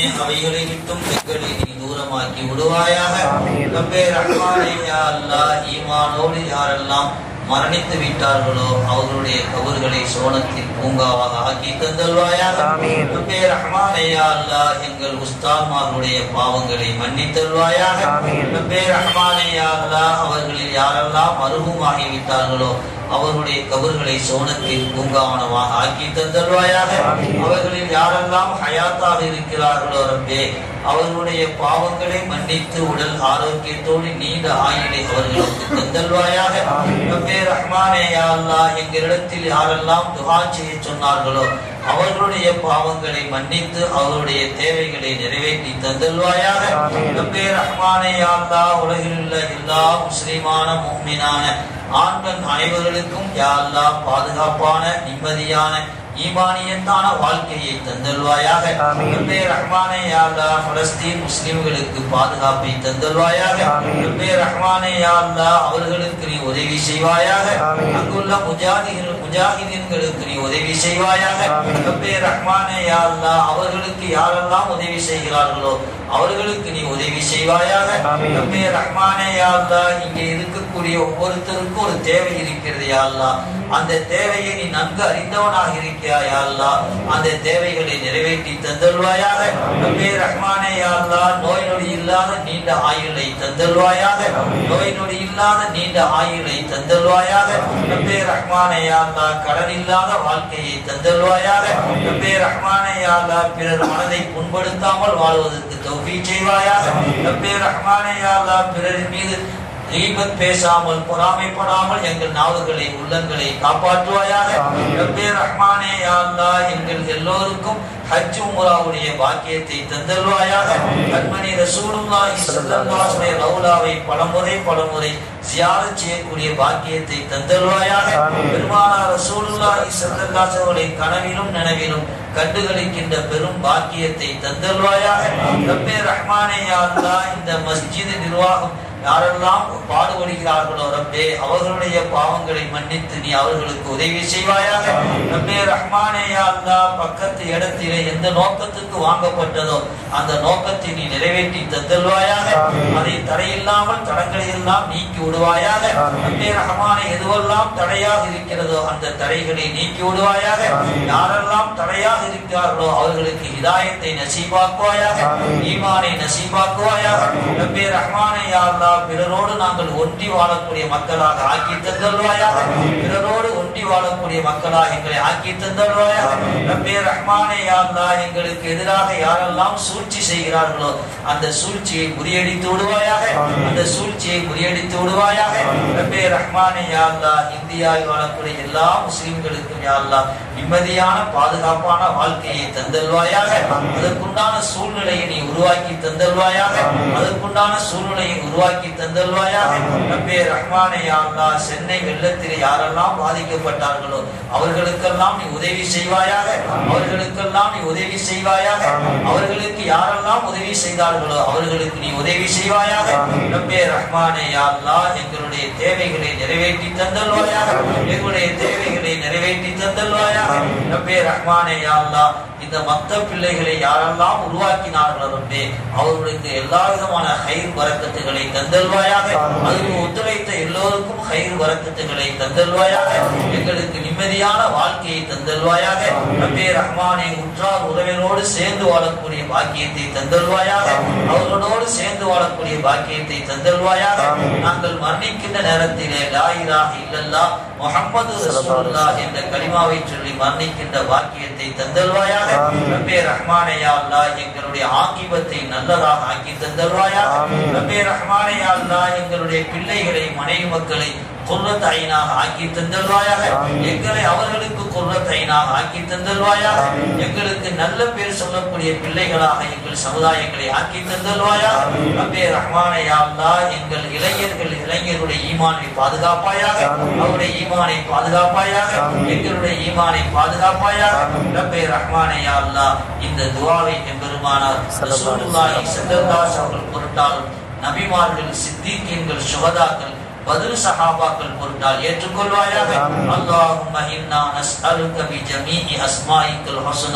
அவைகளை விட்டும் எங்களை நீ தூரமாக்கி விடுவாயாக ஆமீன். ரப்பே ரஹ்மானே யா அல்லாஹ் ஈமானோடு யாரெல்லாம் மரணித்து விட்டார்களோ அவர்களுடைய கபர்களை சோனத்தில் பூங்காவாக ஆக்கி தந்தல்வாயாக ஆமீன். ரப்பே ரஹ்மானே யா அல்லாஹ் எங்கள் உஸ்தாத்மார்களுடைய பாவங்களை மன்னித்தல்வாயாக ஆமீன். ரப்பே ரஹ்மானே யா அல்லாஹ் அவர்களில் யாரெல்லாம் மருகுமாகி விட்டார்களோ அவர்களுடைய கபர்களை சோனத்தில் பூங்காவனமாக ஆக்கி தந்தல்வாயாக ஆமீன். அவர்களில் யாரெல்லாம் ஹயாத்தாக இருக்கிறார்களோ ரப்பே அவர்களுடைய பாவங்களை மன்னித்து உடல் ஆரோக்கியத்தோடு நீண்ட ஆயுளை அவர்களுக்கு தந்தல்வாயாக ஆமீன். ரப்பே ரஹ்மானே யா அல்லாஹ் எங்களிடத்தில் யாரெல்லாம் துஹா செய்ய சொன்னார்களோ அவர்களுடைய பாவங்களை மன்னித்து அவர்களுடைய தேவைகளை நிறைவேற்றி தந்தல்வாயாக ஆமீன். ரப்பே ரஹ்மானே யா அல்லாஹ் உலகில் உள்ள எல்லா முஸ்லிமான முஃமினான ஆண்கள் அனைவர்களுக்கும் யா அல்லாஹ் பாதுகாப்பான நிம்மதியான ஈமானியத்தான வாழ்க்கையை தந்தல்வாயாக ஆமீன். ரப்பே ரஹ்மானே யா அல்லாஹ் பலஸ்தீன் முஸ்லிம்களுக்கு பாதுகாப்பை தந்தல்வாயாக ஆமீன். ரப்பே ரஹ்மானே யா அல்லாஹ் அவர்களுக்கு நீ உதவி செய்வாயாக ஆமீன். அங்குள்ள முஜாஹிதீன் முஜாஹிதீன்களுக்கு நீ உதவி செய்வாயாக ஆமீன். ரப்பே ரஹ்மானே யா அல்லாஹ் அவர்களுக்கு யாரெல்லாம் உதவி செய்கிறார்களோ அவர்களுக்கு நீ உதவி செய்வாயாக ஆமீன். ரப்பே ரஹ்மானே யா அல்லாஹ் இங்கே இருக்கக்கூடிய ஒவ்வொருத்தருக்கும் ஒரு தேவை இருக்கிறது யா அல்லாஹ் அந்த தேவையை நீ நன்கு அறிந்தவனாக இருக்கிறாய் யா அல்லாஹ் அந்த தேவைகளை நிறைவேற்றி தந்தல்வாயாக ரப்பே ரஹ்மானே யா அல்லாஹ் நோய் நொடி இல்லாத நீண்ட ஆயுளை தந்தல்வாயாக நோய் நொடி இல்லாத நீண்ட ஆயுளை தந்தல்வாயாக ரப்பே ரஹ்மானே யா அல்லாஹ் கடன் இல்லாத வாழ்க்கையை தந்தல்வாயாக ரப்பே ரஹ்மானே யா அல்லாஹ் பிறர் மனதை புண்படுத்தாமல் வாழ்வதற்கு தௌஃபீக் செய்வாயாக ரப்பே ரஹ்மானே யா அல்லாஹ் பிறரின் மீது தீபத் பேசாமல் பொறாமைப்படாமல் எங்கள் நாவுகளை உள்ளங்களை காப்பாற்றுவாயாக ஆமீன். ரப்பே ரஹ்மானே யா அல்லாஹ் எங்கள் எல்லோருக்கும் ஹஜ் உம்ராவுடைய பாக்கியத்தை தந்தல்வாயாக கண்மணி ரசூலுல்லாஹி ஸல்லல்லாஹு அலைஹி ரவுலாவை பலமுறை பலமுறை ஜியாரத் செய்யக்கூடிய பாக்கியத்தை தந்தல்வாயாக ஆமீன். பெருமானார் ரசூலுல்லாஹி ஸல்லல்லாஹு அலைஹி வஸல்லம் கனவிலும் நனவிலும் கண்டுகளிக்கின்ற பெரும் பாக்கியத்தை தந்தல்வாயாக ரப்பே ரஹ்மானே யா அல்லாஹ் இந்த மஸ்ஜித் நிர்வாகம் யாரெல்லாம் பாடுபடுகிறார்களோ ரப்பே அவர்களுடைய பாவங்களை மன்னித்து நீ அவர்களுக்கு உதவி செய்வாயாக ரப்பே ரஹ்மானே யா அல்லாஹ் பக்கத்து இடத்திலே எந்த நோக்கத்துக்கு வாங்கப்பட்டதோ அந்த நோக்கத்தை நீ நிறைவேற்றி தந்தல்வாயாக ஆமீன். அதை தடையில்லாமல் தடங்களை எல்லாம் நீக்கி விடுவாயாக ஆமீன். ரப்பே ரஹ்மானே எதுவெல்லாம் தடையாக இருக்கிறதோ அந்த தடைகளை நீக்கி விடுவாயாக ஆமீன். யாரெல்லாம் தடையாக இருக்கிறார்களோ அவர்களுக்கு ஹிதாயத்தை நசீபாக்குவாயாக ஆமீன். ஈமானை நசீபாக்குவாயாக ஆமீன். ரப்பே ரஹ்மானே யா அல்லாஹ் பிறரோடு நாங்கள் ஒன்றி வாழக்கூடிய மக்களாக ஆக்கி தந்தல்வாயாக ஆமீன். பிறரோடு ஒன்றி வாழக்கூடிய மக்களாக எங்களை ஆக்கி தந்தல்வாயாக ஆமீன். ரப்பே ரஹ்மானே யா அல்லாஹ் எங்களுக்கு எதிராக யாரெல்லாம் சூழ்ச்சி செய்கிறார்களோ அந்த சூழ்ச்சியை முறியடித்து விடுவாயாக ஆமீன். அந்த சூழ்ச்சியை முறியடித்து விடுவாயாக ஆமீன். ரப்பே ரஹ்மானே யா அல்லாஹ் இந்தியாவில் வாழக்கூடிய எல்லா முஸ்லிம்களுக்கும் யா அல்லாஹ் நிம்மதியான பாதுகாப்பான வாழ்க்கையை தந்தல்வாயாக ஆமீன். அதற்குண்டான சூழ்நிலையை நீ உருவாக்கி தந்தல்வாயாக ஆமீன். அதற்குண்டான சூழ்நிலையை உருவாக்கி தந்தல்வாயாக ஆமீன். ரப்பே ரஹ்மானே யா அல்லாஹ் சென்னை வெள்ளத்திலே யாரெல்லாம் பாதிக்கப்பட்டார்களோ அவர்களுக்கெல்லாம் நீ உதவி செய்வாயாக அவர்களுக்கெல்லாம் நீ உதவி செய்வாயாக ஆமீன். அவர்களுக்கு யாரெல்லாம் உதவி செய்தார்களோ அவர்களுக்கு நீ உதவி செய்வாயாக ஆமீன். ரப்பே ரஹ்மானே யா அல்லாஹ் எங்களுடைய தேவைகளை நிறைவேற்றி தந்தல்வாயாக ஆமீன். எங்களுடைய தேவைகளை நிறைவேற்றி தந்தல்வாயாக ஆமீன். ரப்பே ரஹ்மானே யா அல்லாஹ் இந்த மத்த பிள்ளைகளை யாரெல்லாம் உருவாக்கினார்களோ ரப்பே அவர்களுக்கு எல்லா விதமான ஹைர் வரக்கத்துகளை தந்தல்வாயாக ஆமீன். அதுக்கு ஒத்துழைத்த எல்லோருக்கும் ஹைர் வரக்கத்துகளை தந்தல்வாயாக எங்களுக்கு நிம்மதியான வாழ்க்கையை தந்தல்வாயாக ஆமீன். ரப்பே ரஹ்மானே உற்றார் உறவினோடு சேர்ந்து வாழக்கூடிய பாக்கியத்தை தந்தல்வாயாக ஆமீன். அவர்களோடு சேர்ந்து வாழக்கூடிய பாக்கியத்தை தந்தல்வாயாக ஆமீன். நாங்கள் மரணிக்கின்ற நேரத்திலே லா இலாஹ இல்லல்லாஹ் முஹம்மது ரசூலுல்லாஹ் என்ற கலிமாவை சொல்லி மரணிக்கின்ற பாக்கியத்தை தந்தல்வாயாக ஆமீன். ரப்பே ரஹ்மானே யா அல்லாஹ் எங்களுடைய ஆக்கிபத்தை நல்லதாக ஆக்கி தந்தல்வாயாக ஆமீன். ரப்பே ரஹ்மானே யா அல்லாஹ் எங்களுடைய பிள்ளைகளை மனைவி மக்களை குர்ரத் ஐனாக ஆக்கி தந்தல்வாயாக ஆமீன். எங்களை அவர்களுக்கு குர்ரத் ஐனாக ஆக்கி தந்தல்வாயாக ஆமீன். எங்களுக்கு நல்ல பேர் சொல்லக்கூடிய பிள்ளைகளாக எங்கள் சமுதாயங்களை ஆக்கி தந்தல்வாயாக ஆமீன். ரப்பே ரஹ்மானே யா அல்லாஹ் எங்கள் இளைஞர்கள் இளைஞருடைய ஈமானை பாதுகாப்பாயாக ஆமீன். அவருடைய ஈமானை பாதுகாப்பாயாக ஆமீன். எங்களுடைய ஈமானை பாதுகாப்பாயாக ஆமீன். ரப்பே ரஹ்மானே யா அல்லாஹ் இந்த துஆவை எம்பெருமானார் ஸல்லல்லாஹு அலைஹி ரசூலுல்லாஹி ஸல்லல்லாஹு அலைஹி அவர்கள் பொருட்டாலும் நபிமார்கள் சித்திகீன்கள் சுகதாக்கள் பதில் சஹாபாக்கள் பொருட்டால் ஏற்றுக்கொள்வாயாக ஆமீன். அல்லாஹும்ம இன்னா நஸ்அலுக பி ஜமீஇ அஸ்மாஇக்கல் ஹுஸ்னா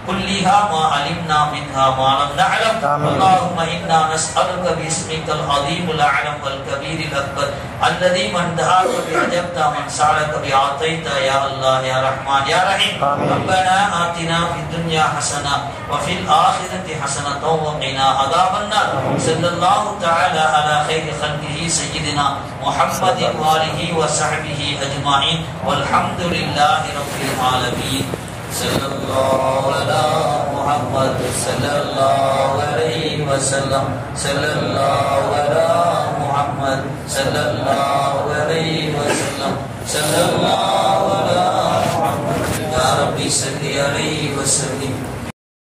كلها ما علمنا منها ما لم نعلم آمين. اللهم إنا نسألك باسمك العظيم الأعلم والكبير الأكبر الذي من دعاك بأجبت من سألك بأعطيت يا الله يا رحمن يا رحيم آمين. ربنا آتنا في الدنيا حسنة وفي الآخرة حسنة وقنا عذاب النار صلى الله تعالى على خير خلقه سيدنا محمد وآله وصحبه أجمعين والحمد لله رب العالمين صلى الله على محمد صلى الله عليه وسلم صلى الله على محمد صلى الله عليه وسلم صلى الله على محمد يا ربي صل عليه